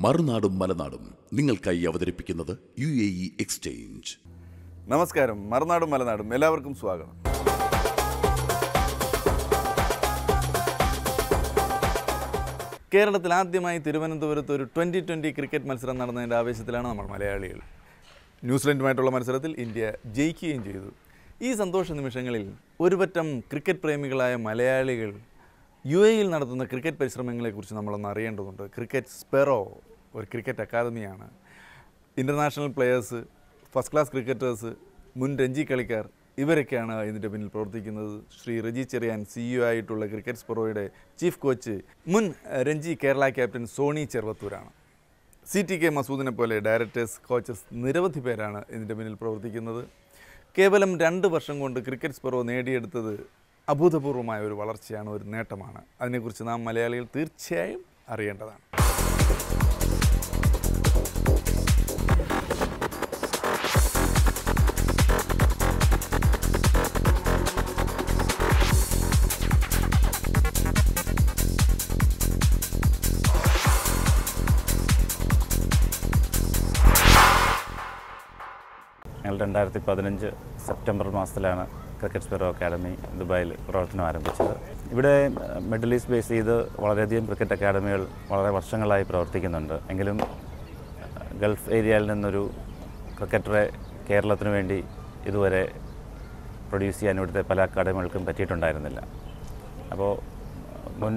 മറുനാടും മലനാടും നിങ്ങൾക്കായി അവതരിപ്പിക്കുന്നത് U A E exchange നമസ്കാരം മറുനാടും മലനാടും എല്ലാവർക്കും സ്വാഗതം കേരളത്തിൽ ആദ്യമായി തിരുവനന്തപുരത്ത് ഒരു ട്വൻ്റി ട്വൻ്റി ക്രിക്കറ്റ് മത്സരം നടന്നതിൻ്റെ ആവേശത്തിലാണ് നമ്മൾ മലയാളികൾ ന്യൂസിലൻഡുമായിട്ടുള്ള മത്സരത്തിൽ ഇന്ത്യ ജയിക്കുകയും ചെയ്തു ഈ സന്തോഷ നിമിഷങ്ങളിൽ ഒരുപറ്റം ക്രിക്കറ്റ് പ്രേമികളായ മലയാളികൾ യു എയിൽ നടത്തുന്ന ക്രിക്കറ്റ് പരിശ്രമങ്ങളെക്കുറിച്ച് നമ്മളൊന്ന് അറിയേണ്ടതുണ്ട് ക്രിക്കറ്റ് സ്പെറോ ഒരു ക്രിക്കറ്റ് അക്കാദമിയാണ് international players first class cricketers മുൻ രഞ്ജി കളിക്കാർ ഇവരൊക്കെയാണ് ഇതിൻ്റെ പിന്നിൽ പ്രവർത്തിക്കുന്നത് ശ്രീ റജി ചെറിയാൻ സിഇഒ ആയിട്ടുള്ള ക്രിക്കറ്റ് സ്പെറോയുടെ ചീഫ് കോച്ച് മുൻ അഹ്, രഞ്ജി കേരള ക്യാപ്റ്റൻ സോണി ചെറുവത്തൂരാണ് സി ടി കെ മസൂദിനെ പോലെ ഡയറക്ടേഴ്സ് കോച്ചസ് നിരവധി പേരാണ് ഇതിൻ്റെ പിന്നിൽ പ്രവർത്തിക്കുന്നത് കേവലം രണ്ട് വർഷം കൊണ്ട് ക്രിക്കറ്റ് സ്പെറോ നേടിയെടുത്തത് അഭൂതപൂർവമായ ഒരു വളർച്ചയാണ് ഒരു നേട്ടമാണ് അതിനെക്കുറിച്ച് നാം മലയാളികൾ തീർച്ചയായും അറിയേണ്ടതാണ് ഞങ്ങൾ രണ്ടായിരത്തി പതിനഞ്ച് സെപ്റ്റംബർ മാസത്തിലാണ് ക്രിക്കറ്റ് സ്പെറോ അക്കാഡമി ദുബായിൽ പ്രവർത്തനം ആരംഭിച്ചത് ഇവിടെ ഏഹ്, മിഡിൽ ഈസ്റ്റ് ബേസ് ചെയ്ത് വളരെയധികം ക്രിക്കറ്റ് അക്കാഡമികൾ വളരെ വർഷങ്ങളായി പ്രവർത്തിക്കുന്നുണ്ട് എങ്കിലും ഏഹ്, ഗൾഫ് ഏരിയയിൽ നിന്നൊരു ക്രിക്കറ്ററെ കേരളത്തിന് വേണ്ടി ഇതുവരെ പ്രൊഡ്യൂസ് ചെയ്യാൻ ഇവിടുത്തെ പല അക്കാഡമികൾക്കും പറ്റിയിട്ടുണ്ടായിരുന്നില്ല അപ്പോൾ മുൻ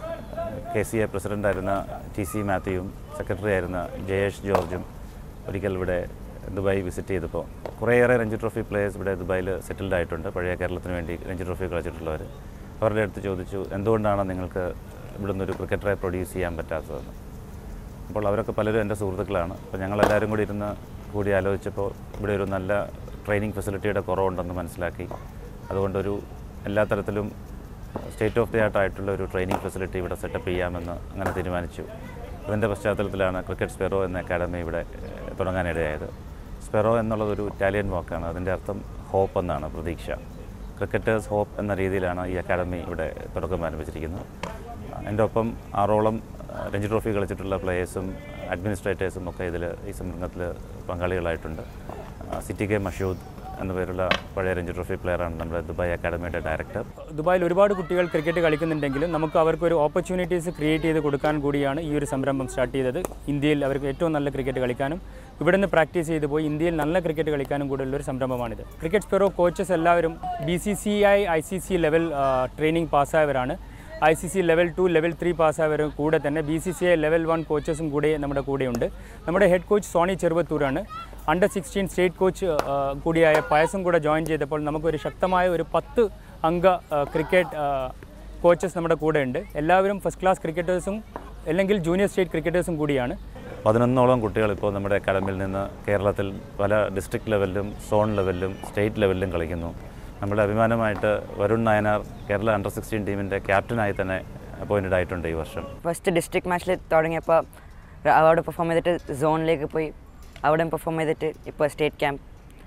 കെ സി എ പ്രസിഡൻ്റായിരുന്ന ടി സി മാത്യുവും സെക്രട്ടറി ആയിരുന്ന ജയേഷ് ജോർജും ഒരിക്കൽ ഇവിടെ ദുബായ് വിസിറ്റ് ചെയ്തപ്പോൾ കുറേയേറെ രഞ്ജി ട്രോഫി പ്ലേയേഴ്സ് ഇവിടെ ദുബായിൽ സെറ്റിൽഡ് ആയിട്ടുണ്ട് പഴയ കേരളത്തിന് വേണ്ടി രഞ്ജി ട്രോഫി കളിച്ചിട്ടുള്ളവർ അവരുടെ അടുത്ത് ചോദിച്ചു എന്തുകൊണ്ടാണ് നിങ്ങൾക്ക് ഇവിടുന്ന് ഒരു ക്രിക്കറ്ററെ പ്രൊഡ്യൂസ് ചെയ്യാൻ പറ്റാത്തതെന്ന് അപ്പോൾ അവരൊക്കെ പലരും എൻ്റെ സുഹൃത്തുക്കളാണ് അപ്പോൾ ഞങ്ങളെല്ലാവരും കൂടി ഇരുന്ന് കൂടി ആലോചിച്ചപ്പോൾ ഇവിടെ ഒരു നല്ല ട്രെയിനിങ് ഫെസിലിറ്റിയുടെ കുറവുണ്ടെന്ന് മനസ്സിലാക്കി അതുകൊണ്ടൊരു എല്ലാ തരത്തിലും സ്റ്റേറ്റ് ഓഫ് ദി ആർട്ട് ആയിട്ടുള്ള ഒരു ട്രെയിനിങ് ഫെസിലിറ്റി ഇവിടെ സെറ്റപ്പ് ചെയ്യാമെന്ന് അങ്ങനെ തീരുമാനിച്ചു അതിൻ്റെ പശ്ചാത്തലത്തിലാണ് ക്രിക്കറ്റ് സ്പെറോ എന്ന അക്കാഡമി ഇവിടെ ഏഹ്, തുടങ്ങാനിടയായത് സ്പെറോ എന്നുള്ളതൊരു ഇറ്റാലിയൻ വാക്കാണ് അതിൻ്റെ അർത്ഥം ഹോപ്പ് എന്നാണ് പ്രതീക്ഷ ക്രിക്കറ്റേഴ്സ് ഹോപ്പ് എന്ന രീതിയിലാണ് ഈ അക്കാഡമി ഇവിടെ തുടക്കം ആരംഭിച്ചിരിക്കുന്നത് എൻ്റെ ഒപ്പം ആറോളം ആ, രഞ്ജി ട്രോഫി കളിച്ചിട്ടുള്ള പ്ലേയേഴ്സും അഡ്മിനിസ്ട്രേറ്റേഴ്സും ഒക്കെ ഇതിൽ ഈ സംരംഭത്തിൽ പങ്കാളികളായിട്ടുണ്ട് ആ, സിറ്റി കെ മഷൂദ് എന്ന പേരുള്ള പഴയ രഞ്ജി ട്രോഫി പ്ലെയറാണ് നമ്മുടെ ദുബായ് അക്കാഡമിയുടെ ഡയറക്ടർ ദുബായിൽ ഒരുപാട് കുട്ടികൾ ക്രിക്കറ്റ് കളിക്കുന്നുണ്ടെങ്കിലും നമുക്ക് അവർക്ക് ഒരു ഓപ്പർച്യൂണിറ്റീസ് ക്രിയേറ്റ് ചെയ്ത് കൊടുക്കാൻ കൂടിയാണ് ഈ ഒരു സംരംഭം സ്റ്റാർട്ട് ചെയ്തത് ഇന്ത്യയിൽ അവർക്ക് ഏറ്റവും നല്ല ക്രിക്കറ്റ് കളിക്കാനും ഇവിടുന്ന് പ്രാക്ടീസ് ചെയ്ത് പോയി ഇന്ത്യയിൽ നല്ല ക്രിക്കറ്റ് കളിക്കാനും കൂടെയുള്ള ഒരു സംരംഭമാണിത് ക്രിക്കറ്റ് സ്പെറോ കോച്ചസ് എല്ലാവരും B C C I I C C level training പാസ്സായവരാണ് I C C level two level three പാസ്സായവർ കൂടെ തന്നെ B C C I level one കോച്ചസും കൂടെ നമ്മുടെ കൂടെയുണ്ട് നമ്മുടെ ഹെഡ് കോച്ച് സോണി ചെറുവത്തൂരാണ് അണ്ടർ സിക്സ്റ്റീൻ സ്റ്റേറ്റ് കോച്ച് ആ, കൂടിയായ പയസും കൂടെ ജോയിൻ ചെയ്തപ്പോൾ നമുക്കൊരു ശക്തമായ ഒരു പത്ത് അംഗ ആ, ക്രിക്കറ്റ് ആ, കോച്ചസ് നമ്മുടെ കൂടെ ഉണ്ട് എല്ലാവരും ഫസ്റ്റ് ക്ലാസ് ക്രിക്കറ്റേഴ്സും അല്ലെങ്കിൽ ജൂനിയർ സ്റ്റേറ്റ് ക്രിക്കറ്റേഴ്സും കൂടിയാണ് പതിനൊന്നോളം കുട്ടികൾ ഇപ്പോൾ നമ്മുടെ അക്കാഡമിയിൽ നിന്ന് കേരളത്തിൽ പല ഡിസ്ട്രിക്ട് ലെവലിലും സോൺ ലെവലിലും സ്റ്റേറ്റ് ലെവലിലും കളിക്കുന്നു നമ്മുടെ അഭിമാനമായിട്ട് വരുൺ നായനാർ കേരള അണ്ടർ സിക്സ്റ്റീൻ ടീമിൻ്റെ ക്യാപ്റ്റനായി തന്നെ അപ്പോയിൻറ്റഡ് ആയിട്ടുണ്ട് ഈ വർഷം ഫസ്റ്റ് ഡിസ്ട്രിക്ട് മാച്ചിൽ തുടങ്ങിയപ്പോൾ അവിടെ പെർഫോം ചെയ്തിട്ട് സോണിലേക്ക് പോയി അവിടെ പെർഫോം ചെയ്തിട്ട് ഇപ്പോൾ സ്റ്റേറ്റ് ക്യാമ്പ്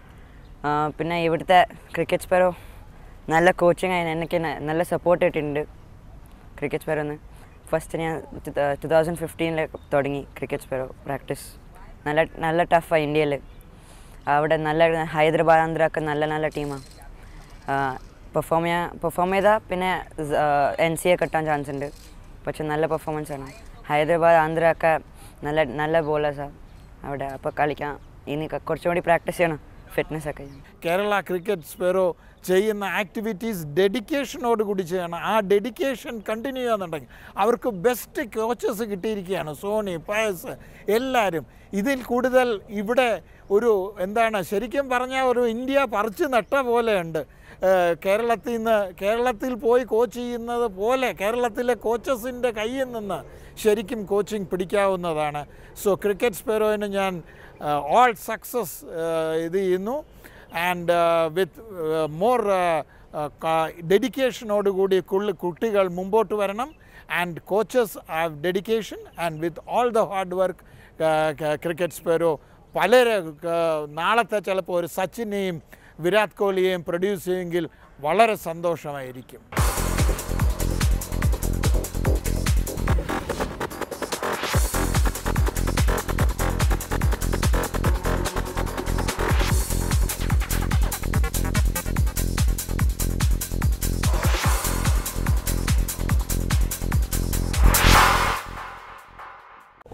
പിന്നെ ഇവിടുത്തെ ക്രിക്കറ്റ് സ്പെറോ നല്ല കോച്ചിങ് ആയി എനിക്ക് ന- നല്ല സപ്പോർട്ട് കിട്ടിയിട്ടുണ്ട് ക്രിക്കറ്റ് സ്പെറോന്ന് ഫസ്റ്റ് ഞാൻ ടു തൗസൻഡ് ഫിഫ്റ്റീനിൽ തുടങ്ങി ക്രിക്കറ്റ് സ്പെറോ പ്രാക്ടീസ് നല്ല നല്ല ടഫാണ് ഇന്ത്യയിൽ അവിടെ നല്ല ഹൈദരാബാദ് ആന്ധ്ര ഒക്കെ നല്ല നല്ല ടീമാണ് പെർഫോം ചെയ്യാൻ പെർഫോം ചെയ്താൽ പിന്നെ എൻ സി എ കിട്ടാൻ ചാൻസ് ഉണ്ട് പക്ഷെ നല്ല പെർഫോമൻസ് ആണ് ഹൈദരാബാദ് ആന്ധ്ര ഒക്കെ നല്ല നല്ല ബോളേഴ്സാണ് അവിടെ അപ്പോൾ കളിക്കാം ഇനി ക- കുറച്ചും കൂടി പ്രാക്ടീസ് ചെയ്യണം ഫിറ്റ്നസ് ഒക്കെ ചെയ്യണം കേരള ക്രിക്കറ്റ് സ്പെറോ ചെയ്യുന്ന ആക്ടിവിറ്റീസ് ഡെഡിക്കേഷനോട് കൂടി ചെയ്യണം ആ ഡെഡിക്കേഷൻ കണ്ടിന്യൂ ചെയ്യാന്നുണ്ടെങ്കിൽ അവർക്ക് ബെസ്റ്റ് കോച്ചസ് കിട്ടിയിരിക്കുകയാണ് സോണി പയസ് എല്ലാവരും ഇതിൽ കൂടുതൽ ഇവിടെ ഒരു എന്താണ് ശരിക്കും പറഞ്ഞാൽ ഒരു ഇന്ത്യ പറിച്ചു നട്ട പോലെയുണ്ട് ഏഹ് കേരളത്തിൽ നിന്ന് കേരളത്തിൽ പോയി കോച്ച് ചെയ്യുന്നത് പോലെ കേരളത്തിലെ കോച്ചസിൻ്റെ കയ്യിൽ നിന്ന് ശരിക്കും കോച്ചിങ് പിടിക്കാവുന്നതാണ് സോ ക്രിക്കറ്റ് സ്പെറോയിന് ഞാൻ ഓൾ സക്സസ് ഇത് ചെയ്യുന്നു ആൻഡ് വിത്ത് മോർ ഡെഡിക്കേഷനോടുകൂടി കുട്ടികൾ മുമ്പോട്ട് വരണം and coaches have dedication and with all the hard work cricket Spero പലരെ നാളത്തെ ചിലപ്പോൾ ഒരു സച്ചിനെയും വിരാട് കോഹ്ലിയെയും പ്രൊഡ്യൂസ് ചെയ്യുമെങ്കിൽ വളരെ സന്തോഷമായിരിക്കും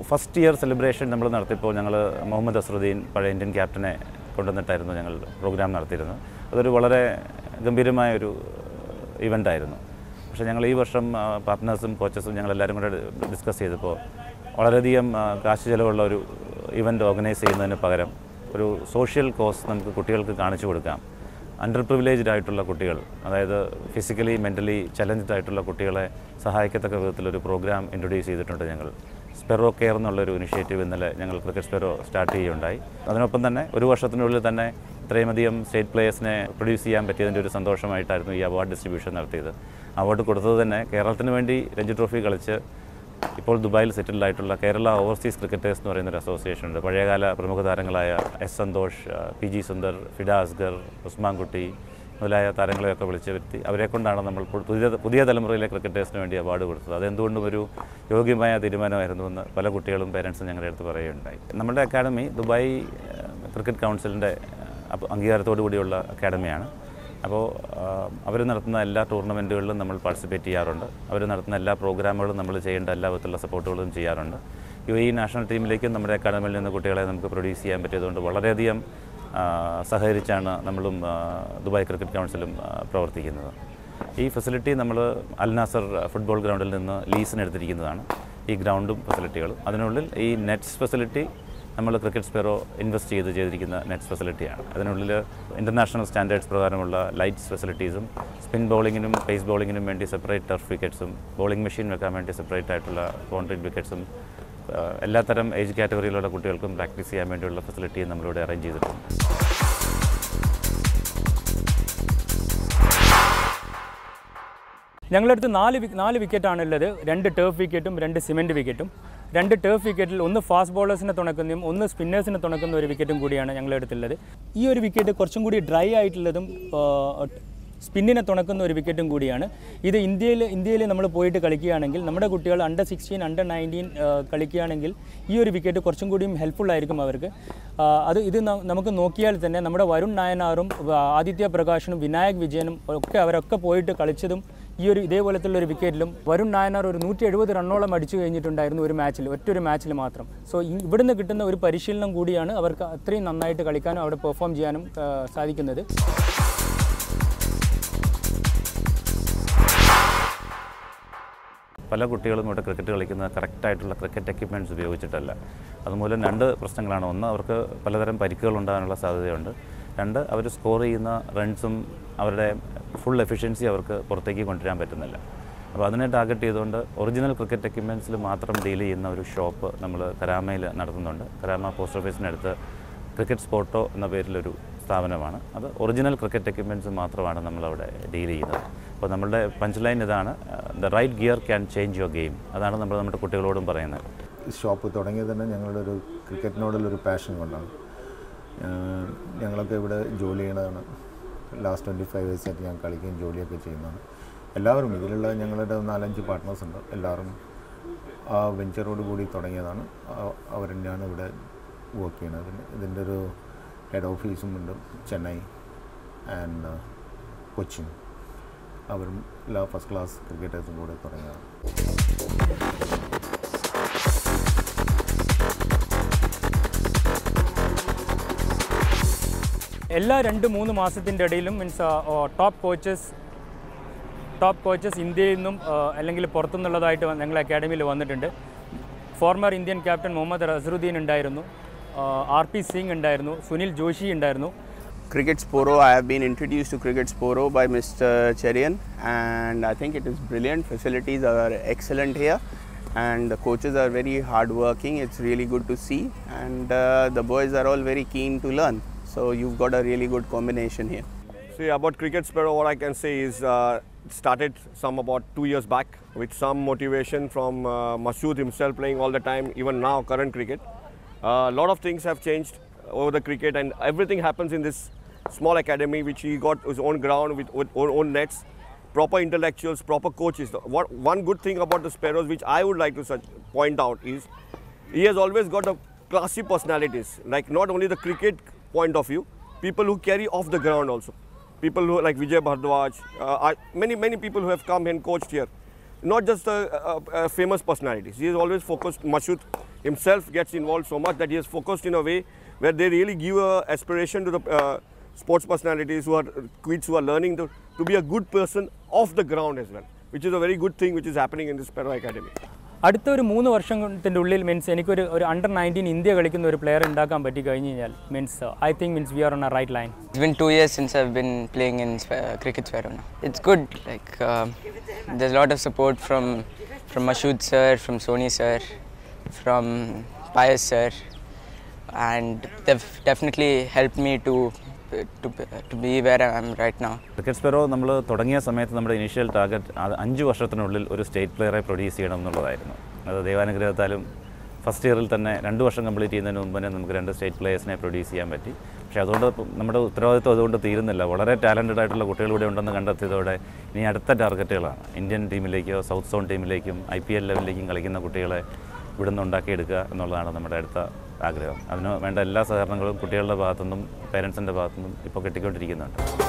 ഫസ്റ്റ് ഇയർ സെലിബ്രേഷൻ നമ്മൾ നടത്തിയപ്പോൾ ഞങ്ങൾ മുഹമ്മദ് അസറുദ്ദീൻ പഴയ ഇന്ത്യൻ ക്യാപ്റ്റനെ കൊണ്ടുവന്നിട്ടായിരുന്നു ഞങ്ങൾ പ്രോഗ്രാം നടത്തിയിരുന്നത് അതൊരു വളരെ ഗംഭീരമായ ഒരു ഇവൻ്റ് ആയിരുന്നു പക്ഷേ ഞങ്ങൾ ഈ വർഷം പാർട്ട്നേഴ്സും കോച്ചസും ഞങ്ങൾ എല്ലാവരും കൂടെ ഡിസ്കസ് ചെയ്തപ്പോൾ വളരെയധികം ആ, കാശ് ചിലവുള്ള ഒരു ഇവൻ്റ് ഓർഗനൈസ് ചെയ്യുന്നതിന് പകരം ഒരു സോഷ്യൽ കോസ് നമുക്ക് കുട്ടികൾക്ക് കാണിച്ചു കൊടുക്കാം അണ്ടർ പ്രിവിലേജ്ഡ് ആയിട്ടുള്ള കുട്ടികൾ അതായത് ഫിസിക്കലി മെൻ്റലി ചലഞ്ച്ഡ് ആയിട്ടുള്ള കുട്ടികളെ സഹായിക്കത്തക്ക വിധത്തിലൊരു പ്രോഗ്രാം ഇൻട്രൊഡ്യൂസ് ചെയ്തിട്ടുണ്ട് ഞങ്ങൾ സ്പെറോ കെയർ എന്നുള്ളൊരു ഇനിഷ്യേറ്റീവ് ഇന്നലെ ഞങ്ങൾ ക്രിക്കറ്റ് സ്പെറോ സ്റ്റാർട്ട് ചെയ്യുകയുണ്ടായി അതിനൊപ്പം തന്നെ ഒരു വർഷത്തിനുള്ളിൽ തന്നെ ഇത്രയുമധികം സ്റ്റേറ്റ് പ്ലേയേഴ്സിനെ പ്രൊഡ്യൂസ് ചെയ്യാൻ പറ്റിയതിൻ്റെ ഒരു സന്തോഷമായിട്ടായിരുന്നു ഈ അവാർഡ് ഡിസ്ട്രിബ്യൂഷൻ നടത്തിയത് അവാർഡ് കൊടുത്തത് തന്നെ കേരളത്തിന് വേണ്ടി രഞ്ജി ട്രോഫി കളിച്ച് ഇപ്പോൾ ദുബായിൽ സെറ്റിൽഡ് ആയിട്ടുള്ള കേരള ഓവർസീസ് ക്രിക്കറ്റേഴ്സ് എന്ന് പറയുന്ന ഒരു അസോസിയേഷൻ ഉണ്ട് പഴയകാല പ്രമുഖ താരങ്ങളായ എസ് സന്തോഷ് ആ, പി ജി സുന്ദർ ഫിഡ അസ്ഗർ ഉസ്മാൻകുട്ടി മുതലായ താരങ്ങളെയൊക്കെ വിളിച്ച് വരുത്തി അവരെ കൊണ്ടാണ് നമ്മൾ ഇപ്പോൾ പുതിയ പുതിയ തലമുറയിലെ ക്രിക്കറ്റേഴ്സിന് വേണ്ടി അവാർഡ് കൊടുത്തത് അതെന്തുകൊണ്ടും ഒരു യോഗ്യമായ തീരുമാനമായിരുന്നുവെന്ന് പല കുട്ടികളും പേരൻസും ഞങ്ങളുടെ അടുത്ത് പറയുകയുണ്ടായി നമ്മുടെ അക്കാഡമി ദുബായ് ആ, ക്രിക്കറ്റ് കൗൺസിലിൻ്റെ അപ്പ- അംഗീകാരത്തോടു കൂടിയുള്ള അക്കാഡമിയാണ് അപ്പോൾ അവർ നടത്തുന്ന എല്ലാ ടൂർണമെൻറ്റുകളിലും നമ്മൾ പാർട്ടിസിപ്പേറ്റ് ചെയ്യാറുണ്ട് അവർ നടത്തുന്ന എല്ലാ പ്രോഗ്രാമുകളും നമ്മൾ ചെയ്യേണ്ട എല്ലാ വിധത്തിലുള്ള സപ്പോർട്ടുകളും ചെയ്യാറുണ്ട് യു എ നാഷണൽ ടീമിലേക്കും നമ്മുടെ അക്കാഡമിയിൽ നിന്ന് കുട്ടികളെ നമുക്ക് പ്രൊഡ്യൂസ് ചെയ്യാൻ പറ്റിയതുകൊണ്ട് വളരെയധികം ആ, സഹകരിച്ചാണ് നമ്മളും ആ, ദുബായ് ക്രിക്കറ്റ് കൗൺസിലും ആ, പ്രവർത്തിക്കുന്നത് ഈ ഫെസിലിറ്റി നമ്മൾ അൽ നാസർ ഫുട്ബോൾ ഗ്രൗണ്ടിൽ നിന്ന് ലീസിന് എടുത്തിരിക്കുന്നതാണ് ഈ ഗ്രൗണ്ടും ഫെസിലിറ്റികളും അതിനുള്ളിൽ ഈ നെറ്റ്സ് ഫെസിലിറ്റി നമ്മൾ ക്രിക്കറ്റ് സ്പെറോ ഇൻവെസ്റ്റ് ചെയ്ത് ചെയ്തിരിക്കുന്ന നെറ്റ്സ് ഫെസിലിറ്റിയാണ് അതിനുള്ളിൽ ഇൻ്റർനാഷണൽ സ്റ്റാൻഡേർഡ്സ് പ്രകാരമുള്ള ലൈറ്റ്സ് ഫെസിലിറ്റീസും സ്പിൻ ബൗളിങ്ങിനും പേസ് ബൗളിങ്ങിനും വേണ്ടി സെപ്പറേറ്റ് ടർഫ് വിക്കറ്റ്സും ബൗളിംഗ് മെഷീൻ വെക്കാൻ വേണ്ടി സെപ്പറേറ്റ് ആയിട്ടുള്ള കോൺക്രീറ്റ് വിക്കറ്റ്സും എല്ലാത്തരം ഏജ് കാറ്റഗറിയിലുള്ള കുട്ടികൾക്കും പ്രാക്ടീസ് ചെയ്യാൻ വേണ്ടിയുള്ള ഫെസിലിറ്റിയും നമ്മളിവിടെ അറേഞ്ച് ചെയ്തിട്ടുണ്ട് ഞങ്ങളുടെ അടുത്ത് നാല് വി- നാല് വിക്കറ്റാണ് ഉള്ളത് രണ്ട് ടേഫ് വിക്കറ്റും രണ്ട് സിമെൻറ്റ് വിക്കറ്റും രണ്ട് ടേഫ് വിക്കറ്റിൽ ഒന്ന് ഫാസ്റ്റ് ബോളേഴ്സിനെ തുണക്കുന്നതും ഒന്ന് സ്പിന്നേഴ്സിനെ തുണക്കുന്ന ഒരു വിക്കറ്റും കൂടിയാണ് ഞങ്ങളുടെ അടുത്തുള്ളത് ഈ ഒരു വിക്കറ്റ് കുറച്ചും കൂടി ഡ്രൈ ആയിട്ടുള്ളതും സ്പിന്നിനെ തുണക്കുന്ന ഒരു വിക്കറ്റും കൂടിയാണ് ഇത് ഇന്ത്യയിൽ ഇന്ത്യയിൽ നമ്മൾ പോയിട്ട് കളിക്കുകയാണെങ്കിൽ നമ്മുടെ കുട്ടികൾ അണ്ടർ സിക്സ്റ്റീൻ അണ്ടർ നയൻറ്റീൻ കളിക്കുകയാണെങ്കിൽ ഈ ഒരു വിക്കറ്റ് കുറച്ചും കൂടിയും ഹെൽപ്ഫുൾ ആയിരിക്കും അവർക്ക് ആ, അത് ഇത് ന- നമുക്ക് നോക്കിയാൽ തന്നെ നമ്മുടെ വരുൺ നായനാറും ആ, ആദിത്യ പ്രകാശനും വിനായക് വിജയനും ഒക്കെ അവരൊക്കെ പോയിട്ട് കളിച്ചതും ഈ ഒരു ഇതേപോലത്തുള്ള ഒരു വിക്കറ്റിലും വരുൺ നായനാർ ഒരു നൂറ്റി എഴുപത് റണ്ണോളം അടിച്ചു കഴിഞ്ഞിട്ടുണ്ടായിരുന്നു ഒരു മാച്ചിൽ ഒറ്റൊരു മാച്ചിൽ മാത്രം സോ ഈ- ഇവിടുന്ന് കിട്ടുന്ന ഒരു പരിശീലനം കൂടിയാണ് അവർക്ക് അത്രയും നന്നായിട്ട് കളിക്കാനും അവിടെ പെർഫോം ചെയ്യാനും ആ, സാധിക്കുന്നത് പല കുട്ടികളും ഇവിടെ ക്രിക്കറ്റ് കളിക്കുന്നത് കറക്റ്റായിട്ടുള്ള ക്രിക്കറ്റ് എക്യുപ്മെൻറ്റ്സ് ഉപയോഗിച്ചിട്ടല്ല അതുമൂലം രണ്ട് പ്രശ്നങ്ങളാണ് ഒന്ന് അവർക്ക് പലതരം പരിക്കുകൾ ഉണ്ടാകാനുള്ള സാധ്യതയുണ്ട് രണ്ട് അവർ സ്കോർ ചെയ്യുന്ന റൺസും അവരുടെ ഫുൾ എഫിഷ്യൻസി അവർക്ക് പുറത്തേക്ക് കൊണ്ടുവരാൻ പറ്റുന്നില്ല അപ്പോൾ അതിനെ ടാർഗറ്റ് ചെയ്തുകൊണ്ട് ഒറിജിനൽ ക്രിക്കറ്റ് എക്യുപ്മെൻറ്റ്സിൽ മാത്രം ഡീൽ ചെയ്യുന്ന ഒരു ഷോപ്പ് നമ്മൾ കരാമയിൽ നടത്തുന്നുണ്ട് കരാമ പോസ്റ്റ് ഓഫീസിനടുത്ത് ക്രിക്കറ്റ് സ്പോട്ടോ എന്ന പേരിലൊരു സ്ഥാപനമാണ് അത് ഒറിജിനൽ ക്രിക്കറ്റ് എക്യുപ്മെൻറ്റ്സ് മാത്രമാണ് നമ്മളവിടെ ഡീൽ ചെയ്യുന്നത് അപ്പോൾ നമ്മളുടെ പഞ്ച് ലൈൻ ഇതാണ് the right gear can change your game അതാണ് നമ്മൾ നമ്മുടെ കുട്ടികളോടും പറയുന്നത് ഈ ഷോപ്പ് തുടങ്ങിയത് തന്നെ ഞങ്ങളുടെ ഒരു ക്രിക്കറ്റിനോടുള്ളൊരു പാഷൻ കൊണ്ടാണ് ആഹ് ഞങ്ങളൊക്കെ ഇവിടെ ജോലി ചെയ്യണതാണ് ലാസ്റ്റ് ട്വൻറ്റി ഫൈവ് ഇയേഴ്സായിട്ട് ഞാൻ കളിക്കുകയും ജോലിയൊക്കെ ചെയ്യുന്നതാണ് എല്ലാവരും ഇതിലുള്ള ഞങ്ങളുടെ നാലഞ്ച് പാർട്ട്നേഴ്സ് ഉണ്ട് എല്ലാവരും ആ വെഞ്ചറോട് കൂടി തുടങ്ങിയതാണ് ആ- അവർ തന്നെയാണ് ഇവിടെ വർക്ക് ചെയ്യുന്നത് ഇതിന് ഇതിൻ്റെ ഒരു ഹെഡ് ഓഫീസും ഉണ്ട് ചെന്നൈ ആൻഡ് കൊച്ചിൻ അവരും എല്ലാ ഫസ്റ്റ് ക്ലാസ് ക്രിക്കറ്റേഴ്സും കൂടെ തുടങ്ങിയതാണ് എല്ലാ രണ്ട് മൂന്ന് മാസത്തിൻ്റെ ഇടയിലും means top coaches top coaches ഇന്ത്യയിൽ നിന്നും ആ, അല്ലെങ്കിൽ പുറത്തുനിന്നുള്ളതായിട്ട് വന്ന് ഞങ്ങൾ അക്കാഡമിയിൽ വന്നിട്ടുണ്ട് former Indian captain Muhammad Azharuddin ഉണ്ടായിരുന്നു ആർ പി സിംഗ് ഉണ്ടായിരുന്നു സുനിൽ ജോഷി ഉണ്ടായിരുന്നു Cricket Sporo, I have been introduced to Cricket Sporo by Mr. Cherian, and I think it is brilliant. Facilities are excellent here, and the coaches are very hardworking. It's really good to see, and uh, the boys are all very keen to learn. So you've got a really good combination here. See, about Cricket Sparrow, what I can say is uh, it started some about two years back with some motivation from uh, Masood himself playing all the time, even now, current cricket. A lot of things have changed over the cricket, and everything happens in this small academy which he got his own ground with, with own, own nets, proper intellectuals, proper coaches. What one good thing about the Sparrows, which I would like to such, point out, is he has always got a classy personalities. Like not only the cricket point of view, people who carry off the ground also. People who like Vijay Bhardwaj, uh, are many many people who have come and coached here. Not just uh, uh, uh, famous personalities. He has always focused. Mashut, himself gets involved so much that he has focused in a way where they really give a aspiration to the uh, sports personalities who are kids who are learning to, to be a good person off the ground as well, which is a very good thing which is happening in this Pero Academy. അടുത്ത ഒരു മൂന്ന് വർഷത്തിൻ്റെ ഉള്ളിൽ means എനിക്കൊരു ഒരു under nineteen India കളിക്കുന്ന ഒരു player ഉണ്ടാക്കാൻ പറ്റി കഴിഞ്ഞ് കഴിഞ്ഞാൽ means I think means we are on a right line It's been two years since I've been playing in Sp- uh, cricket Sparrow now. It's good. Like um there's a lot of support from from Mashood sir, from Sony sir, from Pius sir, and they've definitely helped me to to to be where I am right now. Cricket Spero നമ്മൾ തുടങ്ങിയ സമയത്ത് നമ്മുടെ initial target അത് അഞ്ച് വർഷത്തിനുള്ളിൽ ഒരു state പ്ലെയറെ produce ചെയ്യണം എന്നുള്ളതായിരുന്നു അത് ദൈവാനുഗ്രഹത്താലും ഫസ്റ്റ് ഇയറിൽ തന്നെ രണ്ട് വർഷം കംപ്ലീറ്റ് ചെയ്യുന്നതിന് മുമ്പ് തന്നെ നമുക്ക് രണ്ട് സ്റ്റേറ്റ് പ്ലേയേഴ്സിനെ പ്രൊഡ്യൂസ് ചെയ്യാൻ പറ്റി പക്ഷേ അതുകൊണ്ട് ഇപ്പം നമ്മുടെ ഉത്തരവാദിത്വം അതുകൊണ്ട് തീരുന്നില്ല വളരെ ടാലൻറ്റഡ് ആയിട്ടുള്ള കുട്ടികൾ ഇവിടെ ഉണ്ടെന്ന് കണ്ടെത്തിയതോടെ ഇനി അടുത്ത ടാർഗറ്റുകളാണ് ഇന്ത്യൻ ടീമിലേക്കോ സൗത്ത് സോൺ ടീമിലേക്കും ഐ പി എൽ ലെവലിലേക്കും കളിക്കുന്ന കുട്ടികളെ ഇവിടെ നിന്ന് ഉണ്ടാക്കിയെടുക്കുക എന്നുള്ളതാണ് നമ്മുടെ അടുത്ത ആഗ്രഹം അതിന് വേണ്ട എല്ലാ സഹകരണങ്ങളും കുട്ടികളുടെ ഭാഗത്തുനിന്നും പേരൻസിൻ്റെ ഭാഗത്തുനിന്നും ഇപ്പോൾ കിട്ടിക്കൊണ്ടിരിക്കുന്നുണ്ട്